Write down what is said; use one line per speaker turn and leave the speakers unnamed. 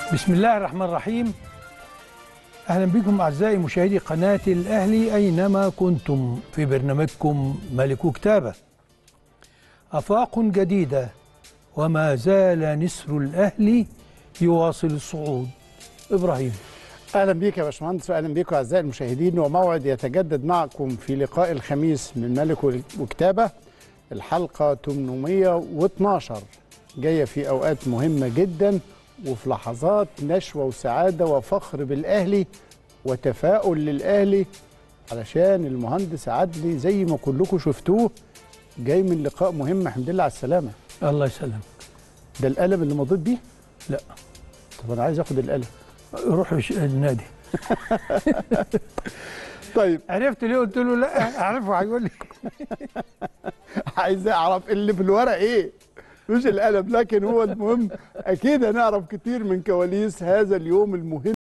بسم الله الرحمن الرحيم اهلا بكم اعزائي مشاهدي قناه الاهلي اينما كنتم في برنامجكم ملك كتابه افاق جديده وما زال نسر الاهلي يواصل الصعود ابراهيم
اهلا بيك يا باشمهندس واهلا بيكم اعزائي المشاهدين وموعد يتجدد معكم في لقاء الخميس من ملك وكتابه الحلقه 812 جايه في اوقات مهمه جدا وفي لحظات نشوه وسعاده وفخر بالاهلي وتفاؤل للاهلي علشان المهندس عدلي زي ما كلكم شفتوه جاي من لقاء مهم الحمد لله على السلامه
الله يسلمك
ده القلم اللي مضيت بيه
لا
طب انا عايز اخد القلم
روح الش- النادي
طيب
عرفت ليه قلت له لا اعرفه هيقول لي
عايز اعرف اللي في الورق ايه مش القلم لكن هو المهم اكيد هنعرف كتير من كواليس هذا اليوم المهم